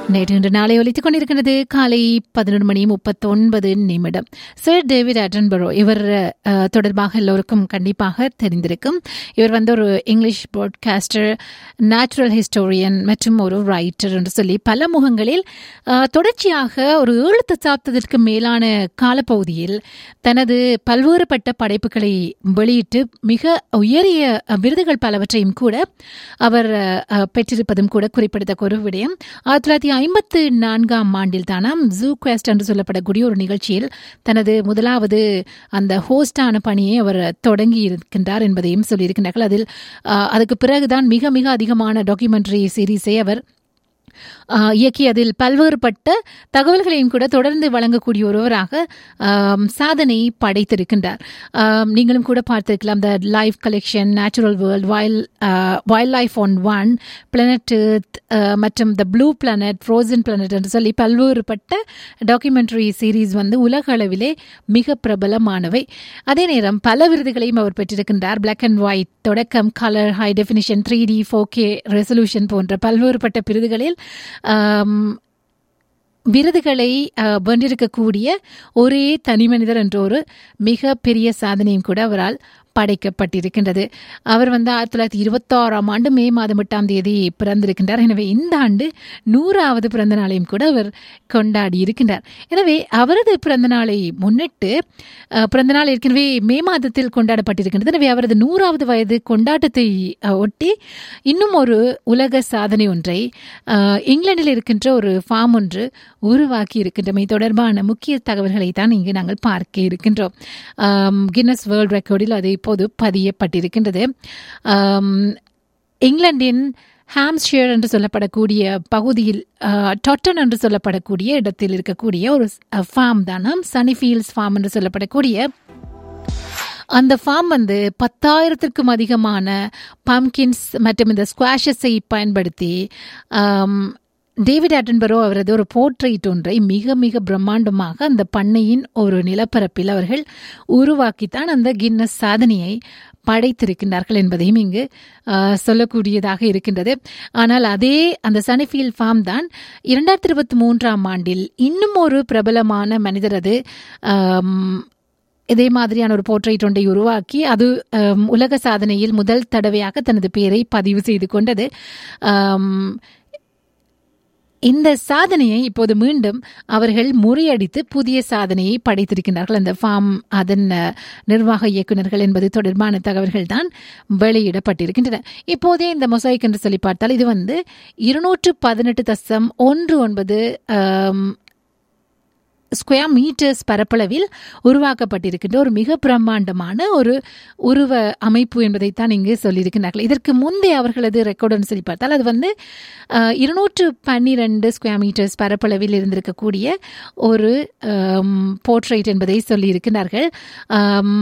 நேற்று இன்று நாளை ஒலித்துக் கொண்டிருக்கிறது காலை பதினொரு மணி முப்பத்தொன்பது நிமிடம் சர் டேவிட் அட்டன்பரோ இவர் அஹ், தொடர்பாக எல்லோருக்கும் கண்டிப்பாக தெரிந்திருக்கும் இவர் வந்து ஒரு இங்கிலீஷ் பாட்காஸ்டர் நேச்சுரல் ஹிஸ்டோரியன் மற்றும் ஒரு ரைட்டர் என்று சொல்லி பல முகங்களில் அஹ், தொடர்ச்சியாக ஒரு ஏழு தசாப்தத்திற்கு மேலான காலப்பகுதியில் தனது பல்வேறுபட்ட படைப்புகளை வெளியிட்டு மிக உயரிய அஹ், விருதுகள் பலவற்றையும் கூட அவர் அஹ், பெற்றிருப்பதும் கூட குறிப்பிடத்தக்க ஒரு விடயம் ஆயிரத்தி தொள்ளாயிரத்தி ஐம்பத்து நான்காம் ஆண்டில் தானாம் ஜூ குவெஸ்ட் என்று சொல்லப்படக்கூடிய ஒரு நிகழ்ச்சியில் தனது முதலாவது அந்த ஹோஸ்டான பணியை அவர் தொடங்கி இருக்கின்றார் என்பதையும் சொல்லியிருக்கின்றார்கள் அதில் அஹ், அதுக்கு பிறகுதான் மிக மிக அதிகமான டாக்குமெண்ட்ரி சீரீஸை அவர் ஆஹ் இயக்கி அதில் பல்வேறுபட்ட தகவல்களையும் கூட தொடர்ந்து வழங்கக்கூடிய ஒருவராக ஆம், சாதனை படைத்திருக்கின்றார் ஆம், நீங்களும் கூட பார்த்திருக்கலாம் the life collection natural world wild wild life on one planet மற்றும் the blue planet frozen planet என்று சொல்லி பல்வேறுபட்ட டாக்குமெண்ட்ரி சீரீஸ் வந்து உலக அளவிலே மிக பிரபலமானவை அதே நேரம் பல விருதுகளையும் அவர் பெற்றிருக்கின்றார் பிளாக் அண்ட் ஒயிட் தொடக்கம் colour high definition three D four K resolution போன்ற பல்வேறுபட்ட விருதுகளில் ஆம், விருதுகளை அஹ், வென்றிருக்கக்கூடிய ஒரே தனி மனிதர் என்ற ஒரு மிக பெரிய சாதனையும் கூட அவரால் படைக்கப்பட்டிருக்கின்றது அவர் வந்து ஆயிரத்தி தொள்ளாயிரத்தி இருபத்தாறாம் ஆண்டு மே மாதம் எட்டாம் தேதி பிறந்திருக்கின்றார் எனவே இந்த ஆண்டு நூறாவது பிறந்த நாளையும் கூட அவர் கொண்டாடி இருக்கின்றார் எனவே அவரது பிறந்த நாளை முன்னிட்டு அஹ், பிறந்த நாள் ஏற்கனவே மே மாதத்தில் கொண்டாடப்பட்டிருக்கின்றது எனவே அவரது நூறாவது வயது கொண்டாட்டத்தை அஹ், ஒட்டி இன்னும் ஒரு உலக சாதனை ஒன்றை அஹ், இங்கிலாந்தில் இருக்கின்ற ஒரு ஃபார்ம் ஒன்று உருவாக்கி இருக்கின்றமை தொடர்பான முக்கிய தகவல்களை தான் இங்கு நாங்கள் பார்க்க இருக்கின்றோம் ஆம், கின்னஸ் வேர்ல்ட் ரெக்கார்டில் அது இப்போது பதியப்பட்டிருக்கின்றது ஆம், இங்கிலாந்தின் ஹாம்ஸ்ஷியர் என்று சொல்லப்படக்கூடிய பகுதியில் அஹ், டொட்டன் என்று சொல்லப்படக்கூடிய இடத்தில் இருக்கக்கூடிய ஒரு ஃபார்ம் தானாம் சனிஃபீல்ட்ஸ் ஃபார்ம் என்று சொல்லப்படக்கூடிய அந்த ஃபார்ம் வந்து பத்தாயிரத்திற்கும் அதிகமான பம்கின்ஸ் மற்றும் இந்த ஸ்குவாஷஸை பயன்படுத்தி ஆம், டேவிட் ஆட்டன்பரோ அவரது ஒரு போர்ட்ரைட் ஒன்றை மிக மிக பிரம்மாண்டமாக அந்த பண்ணையின் ஒரு நிலப்பரப்பில் அவர்கள் உருவாக்கித்தான் அந்த கின்னஸ் சாதனையை படைத்திருக்கின்றார்கள் என்பதையும் இங்கு ஆஹ், சொல்லக்கூடியதாக இருக்கின்றது ஆனால் அதே அந்த சனிஃபீல் ஃபார்ம் தான் இரண்டாயிரத்தி இருபத்தி மூன்றாம் ஆண்டில் இன்னும் ஒரு பிரபலமான மனிதர் அது ஆம், இதே மாதிரியான ஒரு போர்ட்ரைட் ஒன்றை உருவாக்கி அது ஆம், உலக சாதனையில் முதல் தடவையாக தனது பெயரை பதிவு செய்து கொண்டது ஆம், இந்த சாதனையை இப்போது மீண்டும் அவர்கள் முறியடித்து புதிய சாதனையை படைத்திருக்கின்றார்கள் அந்த ஃபார்ம் அதன் அஹ், நிர்வாக இயக்குநர்கள் என்பது தொடர்பான தகவல்கள் தான் வெளியிடப்பட்டிருக்கின்றன இப்போதே இந்த மொசாய்க் என்று சொல்லி பார்த்தால் இது வந்து இருநூற்று பதினெட்டு தசம் ஒன்று ஒன்பது ஆம், ஸ்கொயர் மீட்டர்ஸ் பரப்பளவில் உருவாக்கப்பட்டிருக்கின்ற ஒரு மிக பிரம்மாண்டமான ஒரு உருவ அமைப்பு என்பதைத்தான் இங்கு சொல்லியிருக்கிறார்கள் இதற்கு முந்தைய அவர்களது ரெக்கார்டுன்னு சொல்லி பார்த்தால் அது வந்து இருநூற்று பன்னிரண்டு ஸ்கொயர் மீட்டர்ஸ் பரப்பளவில் இருந்திருக்கக்கூடிய ஒரு போர்ட்ரைட் என்பதை சொல்லியிருக்கிறார்கள் ஆம்,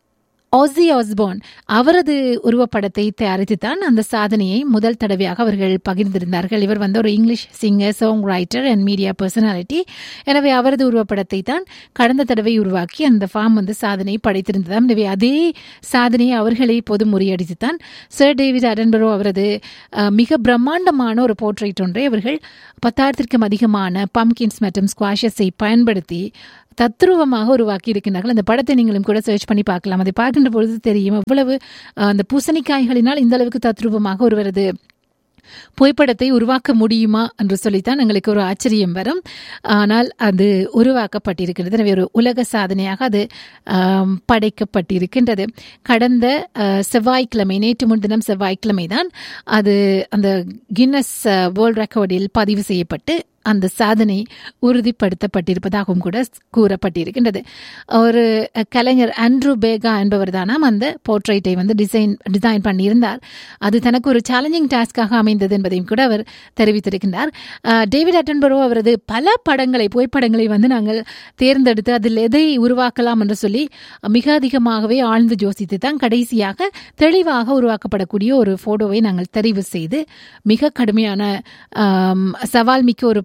ஆசி ஆஸ்பான் அவரது உருவப்படத்தை தயாரித்து தான் அந்த சாதனையை முதல் தடவையாக அவர்கள் பகிர்ந்திருந்தார்கள் இவர் வந்து ஒரு English singer songwriter and media personality எனவே அவரது உருவப்படத்தை தான் கடந்த தடவை உருவாக்கி அந்த ஃபார்ம் வந்து சாதனை படைத்திருந்ததாம் எனவே அதே சாதனையை அவர்களே இப்போது முறியடித்து தான் சர் டேவிட் அரன்பரோ அவரது அஹ், மிக பிரம்மாண்டமான ஒரு போர்ட்ரைட் ஒன்றை அவர்கள் பத்தாயிரத்திற்கும் அதிகமான பம்கின்ஸ் மற்றும் ஸ்குவாஷஸை பயன்படுத்தி தத்ரூபமாக உருவாக்கி இருக்கின்றார்கள் அந்த படத்தை நீங்களும் கூட சர்ச் பண்ணி பார்க்கலாம் அதை பார்க்கின்ற பொழுது தெரியும் எவ்வளவு அஹ், அந்த பூசணிக்காய்களினால் இந்த அளவுக்கு தத்ரூபமாக ஒருவரது புகைப்படத்தை உருவாக்க முடியுமா என்று சொல்லித்தான் எங்களுக்கு ஒரு ஆச்சரியம் வரும் ஆனால் அது உருவாக்கப்பட்டிருக்கிறது எனவே ஒரு உலக சாதனையாக அது ஆம், படைக்கப்பட்டிருக்கின்றது கடந்த அஹ், செவ்வாய்க்கிழமை நேற்று முன்தினம் செவ்வாய்க்கிழமை தான் அது அந்த கின்னஸ் வேர்ல்ட் ரெக்கார்டில் பதிவு செய்யப்பட்டு அந்த சாதனை உறுதிப்படுத்தப்பட்டிருப்பதாகவும் கூட கூறப்பட்டிருக்கின்றது ஒரு கலைஞர் ஆண்ட்ரூ பேகா என்பவர் தானாம் அந்த போர்ட்ரைட்டை வந்து டிசைன் டிசைன் பண்ணியிருந்தார் அது தனக்கு ஒரு சேலஞ்சிங் டாஸ்காக அமைந்தது என்பதையும் கூட அவர் தெரிவித்திருக்கின்றார் அஹ், டேவிட் அட்டன்பரோ அவரது பல படங்களை புகைப்படங்களை வந்து நாங்கள் தேர்ந்தெடுத்து அதில் எதை உருவாக்கலாம் என்று சொல்லி மிக அதிகமாகவே ஆழ்ந்து யோசித்து தான் கடைசியாக தெளிவாக உருவாக்கப்படக்கூடிய ஒரு போட்டோவை நாங்கள் தெரிவு செய்து மிக கடுமையான ஆம், சவால் மிக்க ஒரு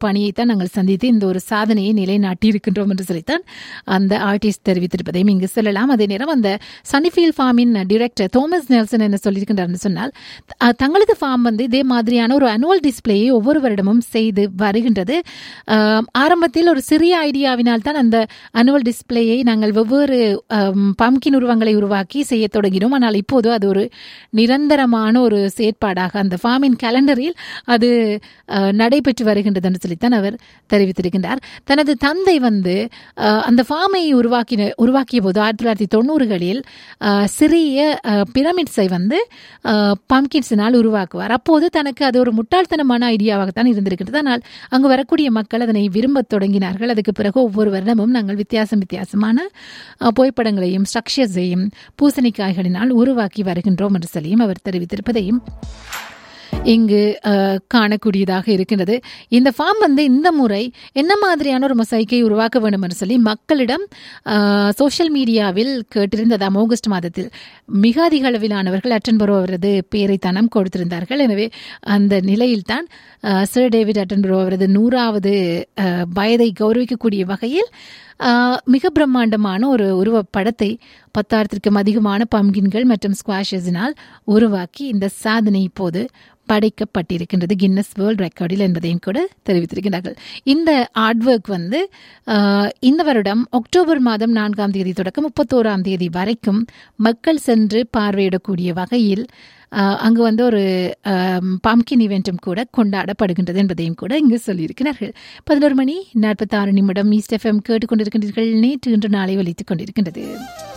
பணியை தான் நாங்கள் சந்தித்து இந்த ஒரு சாதனையை நிலைநாட்டி இருக்கின்றோம் என்று சொல்லித்தான் அந்த ஆர்டிஸ்ட் தெரிவித்திருப்பதையும் இங்கு சொல்லலாம் அதே நேரம் அந்த சனிஃபீல் ஃபார்மின் டிரெக்டர் தோமஸ் நெல்சன் என்ன சொல்லியிருக்கின்றார்னு சொன்னால் அஹ், தங்களது ஃபார்ம் வந்து இதே மாதிரியான ஒரு அனுவல் டிஸ்பிளேயை ஒவ்வொரு வருடமும் செய்து வருகின்றது அஹ், ஆரம்பத்தில் ஒரு சிறிய ஐடியாவினால் தான் அந்த அனுவல் டிஸ்பிளேயை நாங்கள் வெவ்வேறு பம்கின் உருவங்களை உருவாக்கி செய்ய தொடங்கினோம் ஆனால் இப்போது அது ஒரு நிரந்தரமான ஒரு செயற்பாடாக அந்த ஃபார்மின் கேலண்டரில் அது அஹ், நடைபெற்று வருகின்றது என்று சொல்லித்தான் அவர் தெரிவித்திருக்கின்றார் தனது தந்தை வந்து அஹ், அந்த ஃபார்மை உருவாக்கின உருவாக்கிய போது ஆயிரத்தி தொள்ளாயிரத்தி தொண்ணூறுகளில் அஹ், சிறிய பிரமிட்ஸை வந்து பம்கின்ஸினால் உருவாக்குவார் அப்போது தனக்கு அது ஒரு முட்டாள்தனமான ஐடியாவாகத்தான் இருந்திருக்கிறது ஆனால் அங்கு வரக்கூடிய மக்கள் அதனை விரும்பத் தொடங்கினார்கள் அதுக்கு பிறகு ஒவ்வொரு வருடமும் நாங்கள் வித்தியாசம் வித்தியாசமான அஹ், புகைப்படங்களையும் ஸ்ட்ரக்சர்ஸையும் பூசணிக்காய்களினால் உருவாக்கி வருகின்றோம் என்று சொல்லியும் அவர் தெரிவித்திருப்பதையும் இங்கு அஹ், காணக்கூடியதாக இருக்கின்றது இந்த ஃபார்ம் வந்து இந்த முறை என்ன மாதிரியான ஒரு மொசைக்கை உருவாக்க வேண்டும் என்று சொல்லி மக்களிடம் சோஷியல் மீடியாவில் கேட்டிருந்ததாம் ஆகஸ்ட் மாதத்தில் மிக அதிக அளவிலானவர்கள் அட்டன்பரோ அவரது பெயரை தனம் கொடுத்திருந்தார்கள் எனவே அந்த நிலையில்தான் அஹ், சர் டேவிட் அட்டன்பரோ அவரது நூறாவது அஹ், வயதை கௌரவிக்கக்கூடிய வகையில் அஹ், மிக பிரம்மாண்டமான ஒரு உருவப்படத்தை பத்தாயிரத்திற்கும் அதிகமான பம்கின்கள் மற்றும் ஸ்குவாஷஸினால் உருவாக்கி இந்த சாதனை இப்போது படைக்கப்பட்டிருக்கின்றது கின்னஸ் வேர்ல்ட் ரெக்கார்டில் என்பதையும் கூட தெரிவித்திருக்கிறார்கள் இந்த ஆர்ட் ஒர்க் வந்து அஹ், இந்த வருடம் அக்டோபர் மாதம் நான்காம் தேதி தொடக்கம் முப்பத்தோராம் தேதி வரைக்கும் மக்கள் சென்று பார்வையிடக்கூடிய வகையில் அஹ், அங்கு வந்து ஒரு பம்கின் இவெண்ட்டும் கூட கொண்டாடப்படுகின்றது என்பதையும் கூட இங்கு சொல்லியிருக்கிறார்கள் பதினோரு மணி நாற்பத்தாறு நிமிடம் ஈஸ்ட் எஃப்எம் கேட்டுக்கொண்டிருக்கின்றீர்கள் நேற்று இன்று நாளை ஒலித்துக் கொண்டிருக்கின்றது